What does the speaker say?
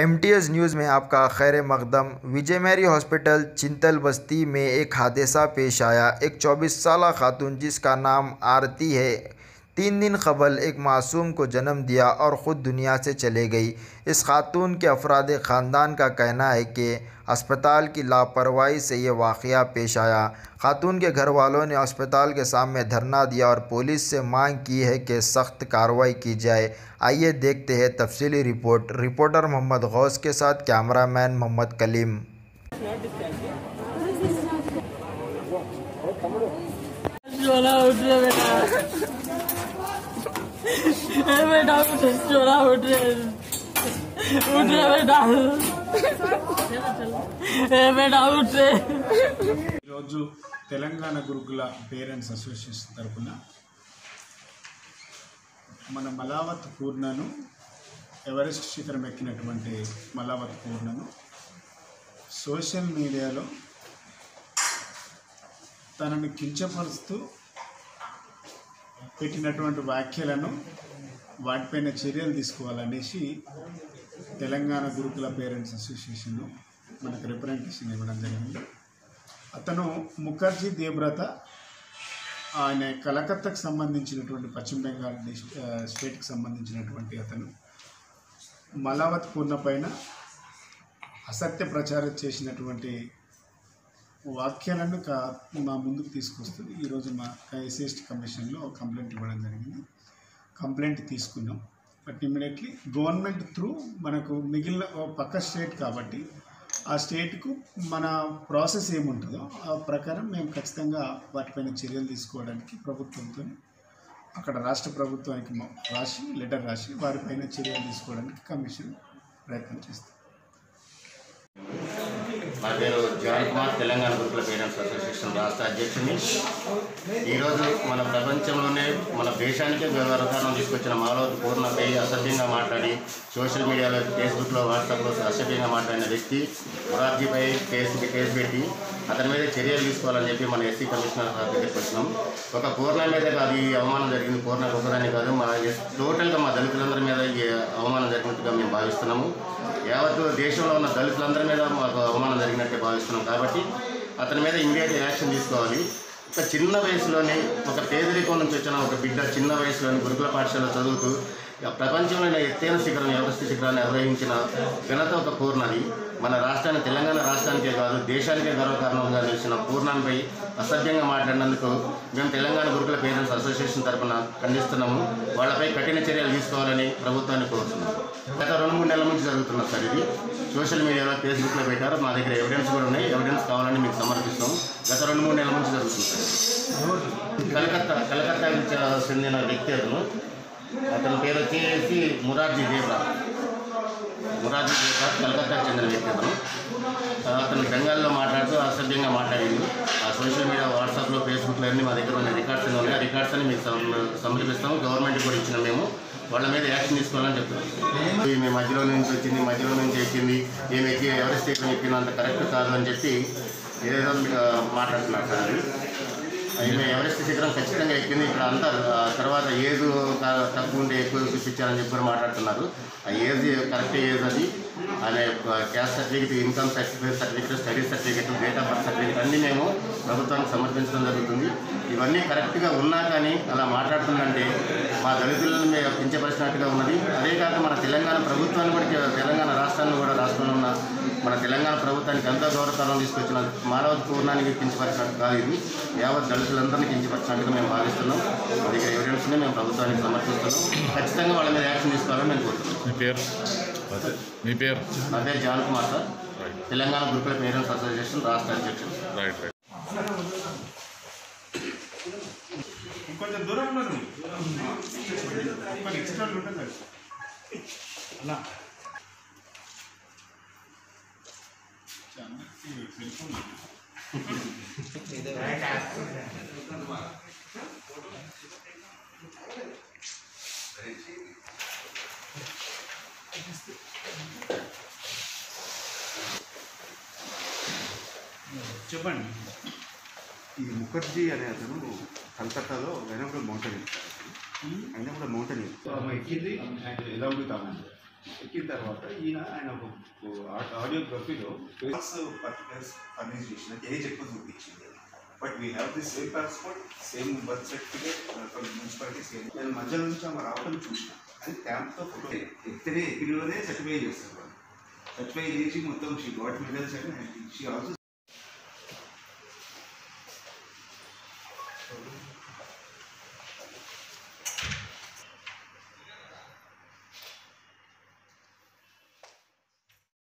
M news में आपका खैर मकदम विजय मैरी हॉस्पिटल चिंतल बस्ती में एक हादसा पेश आया एक 24 साल खातून जिसका नाम आरती है तीन दिन कबल एक मासूम को जन्म दिया और ख़ुद दुनिया से चले गई इस खातून के अफराद ख़ानदान का कहना है कि अस्पताल की लापरवाही से ये वाक़ पेश आया खातून के घर वालों ने अस्पताल के सामने धरना दिया और पुलिस से मांग की है कि सख्त कार्रवाई की जाए आइए देखते हैं तफसीली रिपोर्ट रिपोर्टर मोहम्मद गौस के साथ कैमरामैन मोहम्मद कलीम चोला उठ रहे बेटा ए बेटा उठ चोला उठ रहे उठ रहे बेटा ए बेटा उठ रहे ఈరోజు తెలంగాణ గురుకుల పేరెంట్స్ అసోసియేషన్ తరఫున మన మలావత్ పూర్ణను ఎవరెస్ట్ శిఖరం ఎక్కినటువంటి మలావత్ పూర్ణను సోషల్ మీడియాలో తనను కించపరుస్తూ పెట్టినటువంటి వ్యాఖ్యలను వాటిపైన చర్యలు తీసుకోవాలనేసి తెలంగాణ గురుకుల పేరెంట్స్ అసోసియేషన్ మనకు రిప్రజెంటేషన్ ఇవ్వడం జరిగింది అతను ముఖర్జీ దేవ్రత ఆయన కలకత్తాకు సంబంధించినటువంటి పశ్చిమ బెంగాల్ డిస్ ఆ, స్టేట్కి సంబంధించినటువంటి అతను మలావత్ పూర్ణ పైన అసత్య ప్రచారం చేసినటువంటి వాక్యాలను కా మా ముందుకు తీసుకొస్తూ ఈరోజు మా ఎస్ఎస్టీ కమిషన్లో కంప్లైంట్ ఇవ్వడం జరిగింది కంప్లైంట్ తీసుకున్నాం బట్ ఇమ్మీడియట్లీ గవర్నమెంట్ త్రూ మనకు మిగిలిన ఓ పక్క స్టేట్ కాబట్టి ఆ స్టేట్కు మన ప్రాసెస్ ఏముంటుందో ఆ ప్రకారం మేము ఖచ్చితంగా వాటిపైన చర్యలు తీసుకోవడానికి ప్రభుత్వంతో అక్కడ రాష్ట్ర ప్రభుత్వానికి మ- రాసి లెటర్ రాసి వారిపైన చర్యలు తీసుకోవడానికి కమిషన్ ప్రయత్నం చేస్తాం నా పేరు జాన్ కుమార్ తెలంగాణ గురుకుల పేరెంట్స్ అసోసియేషన్ రాష్ట్ర అధ్యక్షుని ఈరోజు మన ప్రపంచంలోనే మన దేశానికే గర్వకారణం తీసుకొచ్చిన మాలవతి పూర్ణపై అసభ్యంగా మాట్లాడి సోషల్ మీడియాలో ఫేస్బుక్లో వాట్సాప్లో అసభ్యంగా మాట్లాడిన వ్యక్తి మురార్జీపై కేసు కేసు పెట్టి అతని మీద చర్యలు తీసుకోవాలని చెప్పి మన ఎస్సీ కమిషనర్ గారి దగ్గరికి వచ్చినాం ఒక పూర్ణ మీద కాదు ఈ అవమానం జరిగింది పూర్ణ ఒకదాని కాదు మా ఎస్- టోటల్గా మా దళితులందరి మీద ఈ అవమానం జరిగినట్టుగా మేము భావిస్తున్నాము యావత్ దేశంలో ఉన్న దళితులందరి మీద మాకు అవమానం జరిగినట్టే భావిస్తున్నాం కాబట్టి అతని మీద ఇమీడియట్ యాక్షన్ తీసుకోవాలి ఒక చిన్న వయసులోనే ఒక పేదరికం నుంచి వచ్చిన ఒక బిడ్డ చిన్న వయసులోని గురుకుల పాఠశాల చదువుతూ ఇక ప్రపంచంలోని ఎత్తైన శిఖరం ఎవరెస్ట్ శిఖరాన్ని అధిరోహించిన ఘనత ఒక పూర్ణది మన రాష్ట్రానికి తెలంగాణ రాష్ట్రానికే కాదు దేశానికే గర్వకారణంగా నిలిచిన పూర్ణంపై అసభ్యంగా మాట్లాడినందుకు మేము తెలంగాణ గురుకుల పేరెంట్స్ అసోసియేషన్ తరఫున ఖండిస్తున్నాము వాళ్ళపై కఠిన చర్యలు తీసుకోవాలని ప్రభుత్వాన్ని కోరుతున్నాము గత రెండు మూడు నెలల నుంచి జరుగుతున్న సార్ ఇది సోషల్ మీడియాలో ఫేస్బుక్లో పెట్టారు మా దగ్గర ఎవిడెన్స్ కూడా ఉన్నాయి ఎవిడెన్స్ కావాలని మీకు సమర్పిస్తాం గత రెండు మూడు నెలల నుంచి జరుగుతుంది సార్ కలకత్తా కలకత్తాకి చ- చెందిన వ్యక్తి అతను అతని పేరు వచ్చేసి మురార్జీ దేవ్రా మురార్జీ దేవ్రా కలకత్తాకి చెందిన వ్యక్తి అతను ఆ, అతను బెంగాల్లో మాట్లాడుతూ అసభ్యంగా మాట్లాడిండు ఆ సోషల్ మీడియా వాట్సాప్లో ఫేస్బుక్లో అన్ని మా దగ్గర ఉన్న రికార్డ్స్ అన్ని ఉన్నాయి ఆ రికార్డ్స్ అని మీకు సమ- సమర్పిస్తాము గవర్నమెంట్ కూడా ఇచ్చిన మేము వాళ్ళ మీద యాక్షన్ తీసుకోవాలని చెప్తున్నాం ఈమె మధ్యలో నుంచి వచ్చింది మధ్యలో నుంచి ఎక్కింది ఈమె ఎక్కి ఎవరెస్ట్ ఎక్కిన ఎక్కినంత కరెక్ట్ కాదు అని చెప్పి ఏదేదో ఆ, మాట్లాడుతున్నారు సార్ అది. ఈమె ఎవరెస్ట్ శిఖరం ఖచ్చితంగా ఎక్కింది ఇక్కడ అంతా ఆ తర్వాత ఏజ్ కా- తక్కువ ఉంటే ఎక్కువ చూపించారని చెప్పి కూడా మాట్లాడుతున్నారు ఆ ఏజ్ కరెక్ట్ ఏజ్ అది అనే caste certificate income certificate certificate study certificate date of birth certificate అన్నీ మేము ప్రభుత్వానికి సమర్పించడం జరుగుతుంది ఇవన్నీ కరెక్ట్గా ఉన్నా కానీ అలా మాట్లాడుతుందంటే మా దళితులను మేము కించపరిచినట్టుగా ఉన్నది అదే కాక మన తెలంగాణ ప్రభుత్వాన్ని కూడా తెలంగాణ రాష్ట్రాన్ని కూడా రాష్ట్రంలో ఉన్న మన తెలంగాణ ప్రభుత్వానికి ఎంతో గౌరవకరం తీసుకొచ్చిన మానవ పూర్ణానికి కించపరిచినట్టు కాదు ఇది యావత్ దళితులందరినీ కించపరిచినట్టుగా మేము భావిస్తున్నాం మా దగ్గర ఎవిడెన్స్ని మేము ప్రభుత్వానికి సమర్పిస్తున్నాం ఖచ్చితంగా వాళ్ళ మీద యాక్షన్ తీసుకోవాలని మేము కోరుతున్నాం మీ పేరు మీ పేరు నా పేరు జాన్ కుమార్ సార్ తెలంగాణ గురుకుల పేరెంట్స్ అసోసియేషన్ రాష్ట్ర అధ్యక్షుడు రైట్ రైట్ కొంచెం దూరం ఉన్నారు ఎక్స్ట్రా ఉంటుంది అలా చెప్పండి ఈ ముఖర్జీ అనే అతను కలకత్తాలో ఆయన కూడా మౌంటైన్ ఆయన కూడా మౌంటైన్ ఎక్కింది ఎలా ఉడుతాము ఎక్కిన తర్వాత ఈయన ఆయన ఒక ఆడియోగ్రఫీలో పర్టికులర్స్ ఫర్నిష్ చేసిన ఏజ్ ఎక్కువ చూపించింది but we have the same passport same birth certificate for municipality same నేను మధ్యలో నుంచి ఆమె రావడం చూసిన అది ట్యాంప్తో ఫోటో ఎక్కడే ఎగిరిలోనే సర్టిఫై చేస్తారు వాళ్ళు సర్టిఫై చేసి మొత్తం she got medals and she also